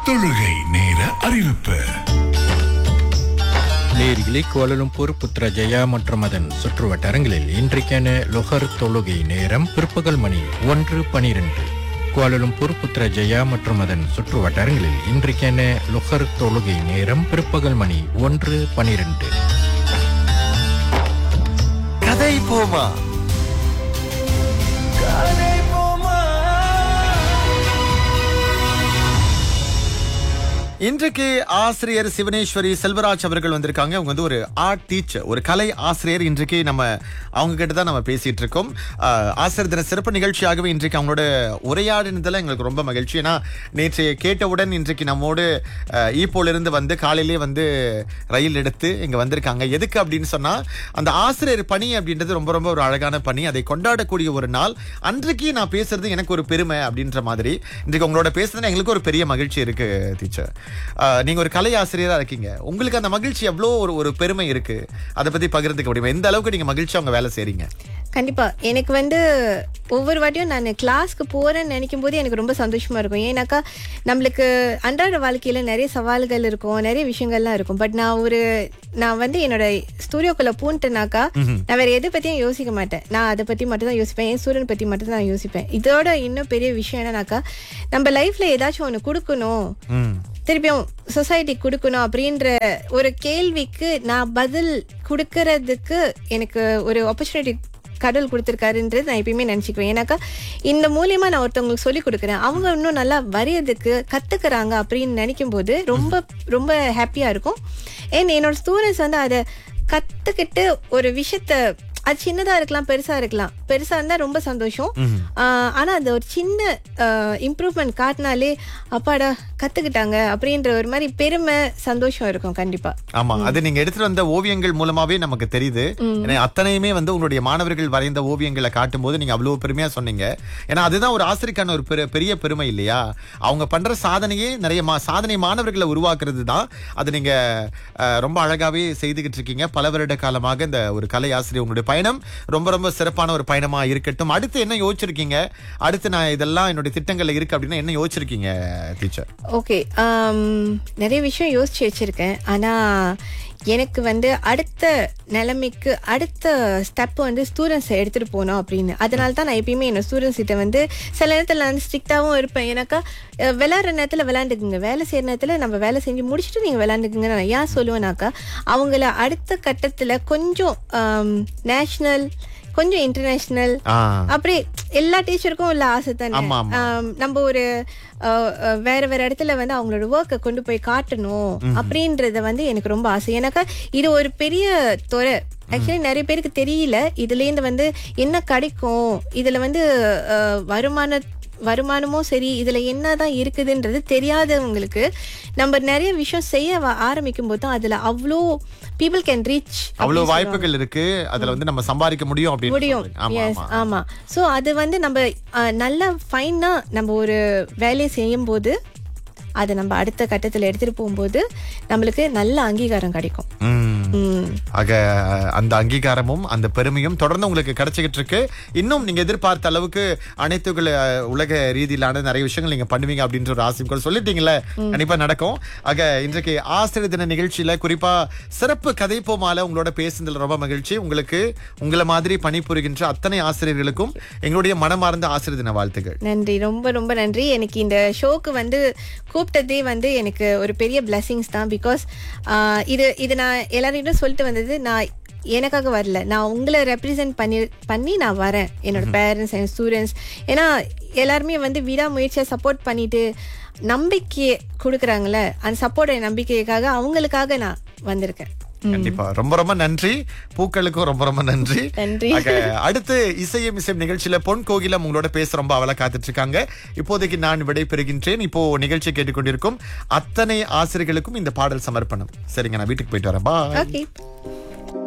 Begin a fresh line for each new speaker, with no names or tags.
தொழுகை நேர அறிவிப்பு
நேரிலே கோலலும்பூர் புத்ரஜயா மற்றும் அதன் சுற்றுவட்டாரங்களில் இன்றைக்கான லொஹர் தொழுகை நேரம் பிற்பகல் மணி ஒன்று பனிரெண்டு கோலலும்பூர் புத்ரஜயா மற்றும் அதன் சுற்றுவட்டாரங்களில் இன்றைக்கான லொஹர் தொழுகை நேரம் பிற்பகல் மணி ஒன்று பனிரெண்டு
கதை போமா கதை போமா இன்றைக்கு ஆசிரியர் சிவனேஸ்வரி செல்வராஜ் அவர்கள் வந்திருக்காங்க அவங்க வந்து ஒரு ஆர்ட் டீச்சர் ஒரு கலை ஆசிரியர் இன்றைக்கு நம்ம அவங்க கிட்ட தான் நம்ம பேசிட்டு இருக்கோம் ஆஹ், ஆசிரியர் தின சிறப்பு நிகழ்ச்சியாகவே இன்றைக்கு அவங்களோட உரையாடினதுல எங்களுக்கு ரொம்ப மகிழ்ச்சி ஏன்னா நேற்று கேட்டவுடன் இன்றைக்கு நம்மோடு ஆஹ், ஈப்போல இருந்து வந்து காலையிலே வந்து ரயில் எடுத்து இங்க வந்திருக்காங்க எதுக்கு அப்படின்னு சொன்னா அந்த ஆசிரியர் பணி அப்படின்றது ரொம்ப ரொம்ப ஒரு அழகான பணி அதை கொண்டாடக்கூடிய ஒரு நாள் அன்றைக்கு நான் பேசுறது எனக்கு ஒரு பெருமை அப்படின்ற மாதிரி இன்றைக்கு உங்களோட பேசுறது எங்களுக்கு ஒரு பெரிய மகிழ்ச்சி இருக்கு டீச்சர் நீங்க ஒரு கலை ஆசிரியரா இருக்கீங்க உங்களுக்கு அந்த மகிழ்ச்சி எவ்வளோ ஒரு ஒரு பெருமை இருக்கு அதை பத்தி பகிர்ந்துக்க முடியுமா எந்த அளவுக்கு நீங்க மகிழ்ச்சி அவங்க வேலை செய்றீங்க
கண்டிப்பா எனக்கு வந்து ஒவ்வொரு வாட்டியும் நான் கிளாஸ்க்கு போறேன்னு நினைக்கும் போது எனக்கு ரொம்ப சந்தோஷமா இருக்கும் ஏன்னாக்கா நம்மளுக்கு அன்றாட வாழ்க்கையில நிறைய சவால்கள் இருக்கும் நிறைய விஷயங்கள்லாம் இருக்கும் பட் நான் ஒரு நான் வந்து என்னோட ஸ்டூடியோக்குள்ள பூன்ட்டுனாக்கா நான் வேற எதை பத்தியும் யோசிக்க மாட்டேன் நான் அதை பத்தி மட்டும் தான் யோசிப்பேன் என் ஸ்டூடெண்ட் பத்தி மட்டும் தான் யோசிப்பேன் இதோட இன்னும் பெரிய விஷயம் என்னன்னாக்கா நம்ம லைஃப்ல ஏதாச்சும் ஒன்று கொடுக்கணும்
ம்
திருப்பியும் சொசைட்டி கொடுக்கணும் அப்படின்ற ஒரு கேள்விக்கு நான் பதில் கொடுக்கறதுக்கு எனக்கு ஒரு ஆப்பர்ச்சுனிட்டி கடவுள் கொடுத்துருக்காருன்றது நான் எப்பயுமே நினச்சிக்குவேன் ஏன்னாக்கா இந்த மூலியமா நான் ஒருத்தவங்களுக்கு சொல்லி கொடுக்குறேன் அவங்க இன்னும் நல்லா வரையறதுக்கு கத்துக்கிறாங்க அப்படின்னு நினைக்கும் போது ரொம்ப ரொம்ப ஹாப்பியா இருக்கும் ஏன் என்னோட ஸ்டூடெண்ட்ஸ் வந்து அதை கத்துக்கிட்டு ஒரு விஷயத்த அது சின்னதா இருக்கலாம் பெருசா இருக்கலாம் பெருசா இருந்தா ரொம்ப சந்தோஷம் ஆஹ் ஆனா அந்த ஒரு சின்ன இம்ப்ரூவ்மெண்ட் காட்டினாலே அப்பாடா கத்துக்கிட்டாங்க அப்படின்ற ஒரு மாதிரி பெருமை சந்தோஷம் இருக்கும் கண்டிப்பா
ஆமா அது நீங்க எடுத்துட்டு வந்த ஓவியங்கள் மூலமாவே நமக்கு தெரியுது ஏன்னா அத்தனையுமே வந்து உங்களுடைய மாணவர்கள் வரைந்த ஓவியங்களை காட்டும் போது நீங்க அவ்வளவு பெருமையா சொன்னீங்க ஏன்னா அதுதான் ஒரு ஆசிரியக்கான ஒரு பெரு- பெரிய பெருமை இல்லையா அவங்க பண்ற சாதனையே நிறைய மா- சாதனை மாணவர்களை உருவாக்குறது தான் அது நீங்க அஹ், ரொம்ப அழகாவே செய்துகிட்டு இருக்கீங்க பல வருட காலமாக இந்த ஒரு கலை ஆசிரியர் உங்களுடைய பயணம் ரொம்ப ரொம்ப சிறப்பான ஒரு பயணமா இருக்கட்டும் அடுத்து என்ன யோசிச்சிருக்கீங்க அடுத்து நான் இதெல்லாம் என்னுடைய திட்டங்கள்ல இருக்கு அப்படின்னா என்ன யோசிச்சிருக்கீங்க டீச்சர்
ஓகே நிறைய விஷயம் யோசிச்சு வச்சிருக்கேன் ஆனா எனக்கு வந்து அடுத்த நிலைமைக்கு அடுத்த ஸ்டெப் வந்து ஸ்டூடெண்ட்ஸை எடுத்துட்டு போகணும் அப்படின்னு அதனால தான் நான் எப்பயுமே என்னோட ஸ்டூடெண்ட்ஸ் கிட்ட வந்து சில நேரத்தில் நான் ஸ்ட்ரிக்டாகவும் இருப்பேன் ஏன்னாக்கா அஹ், விளையாடுற நேரத்தில் விளையாண்டுக்குங்க வேலை செய்யற நேரத்தில் நம்ம வேலை செஞ்சு முடிச்சுட்டு நீங்கள் விளையாண்டுக்குங்க நான் ஏன் சொல்லுவேனாக்கா அவங்கள அடுத்த கட்டத்தில் கொஞ்சம் நேஷ்னல் கொஞ்சம் இன்டர்நேஷ்னல்
ஆ
அப்படியே எல்லா டீச்சருக்கும் உள்ள ஆசை தானே
ஆமா, ஆமா.
ஆம், நம்ம ஒரு அஹ், அஹ், வேற வேற இடத்துல வந்து அவங்களோட ஒர்க்கை கொண்டு போய் காட்டணும் அப்படின்றத வந்து எனக்கு ரொம்ப ஆசை எனக்கு இது ஒரு பெரிய துறை ஆக்சுவலி நிறைய பேருக்கு தெரியல இதுல இருந்து வந்து என்ன கிடைக்கும் இதுல வந்து அஹ், வருமான வருமானமும் சரி இதுல என்னதான் இருக்குதுன்றது தெரியாதவங்களுக்கு நம்ம நிறைய விஷயம் செய்ய வ- ஆரம்பிக்கும் போது தான் அதுல அவ்வளோ பீப்புள் கேன் ரீச்
அவ்வளவு வாய்ப்புகள் இருக்கு அதுல வந்து நம்ம சம்பாதிக்க முடியும் அப்படின்னு
முடியும்
சொல்றீங்க. ஆமா
எஸ்
ஆமா
ஆமா சோ அது வந்து நம்ம அஹ், நல்ல ஃபைனா நம்ம ஒரு வேலையை செய்யும் போது அதை நம்ம அடுத்த கட்டத்துல எடுத்துட்டு போகும்போது நம்மளுக்கு நல்ல அங்கீகாரம் கிடைக்கும்
ம்.
ம்.
ஆக அந்த அங்கீகாரமும் அந்த பெருமையும் தொடர்ந்து உங்களுக்கு கிடைச்சிக்கிட்டு இருக்கு இன்னும் நீங்க எதிர்பார்த்த அளவுக்கு அனைத்து உல- உலக ரீதியிலான நிறைய விஷயங்கள் நீங்க பண்ணுவீங்க அப்படின்ற ஒரு ஆசையும் கூட சொல்லிட்டீங்கல்ல கண்டிப்பா நடக்கும் ஆக இன்றைக்கு ஆசிரியர் தின நிகழ்ச்சியில குறிப்பா சிறப்பு கதைப்போமால உங்களோட பேசுனதுல ரொம்ப மகிழ்ச்சி உங்களுக்கு உங்களை மாதிரி பணிபுரிகின்ற அத்தனை ஆசிரியர்களுக்கும் எங்களுடைய மனமார்ந்த ஆசிரியர் தின வாழ்த்துக்கள்
நன்றி ரொம்ப ரொம்ப நன்றி எனக்கு இந்த ஷோக்கு வந்து கூப்பிட்டதே வந்து எனக்கு ஒரு பெரிய பிளெஸிங்ஸ் தான் பிகாஸ் இது இது நான் எல்லார்கிட்டும் சொல்லிட்டு வந்தது நான் எனக்காக வரல நான் உங்களை ரெப்ரசன்ட் பண்ணி பண்ணி நான் வரேன் என்னோட பேரண்ட்ஸ் என் ஸ்டூடெண்ட்ஸ் ஏன்னா எல்லாருமே வந்து விடாமுயற்சியை சப்போர்ட் பண்ணிட்டு நம்பிக்கையை கொடுக்குறாங்கல்ல அந்த சப்போர்ட் நம்பிக்கைக்காக அவங்களுக்காக நான் வந்திருக்கேன்
கண்டிப்பா ரொம்ப ரொம்ப நன்றி பூக்களுக்கும் ரொம்ப ரொம்ப நன்றி
நன்றி.
ஆக, அடுத்து இசையும் இசையும் நிகழ்ச்சியில பொன் கோகிலம் உங்களோட பேச ரொம்ப அவளா காத்துட்டு இருக்காங்க இப்போதைக்கு நான் விடை பெறுகின்றேன் இப்போ நிகழ்ச்சி கேட்டுக்கொண்டிருக்கும் அத்தனை ஆசிரியர்களுக்கும் இந்த பாடல் சமர்ப்பணம் சரிங்க நான் வீட்டுக்கு போயிட்டு வரேன் பாய்
ஓகே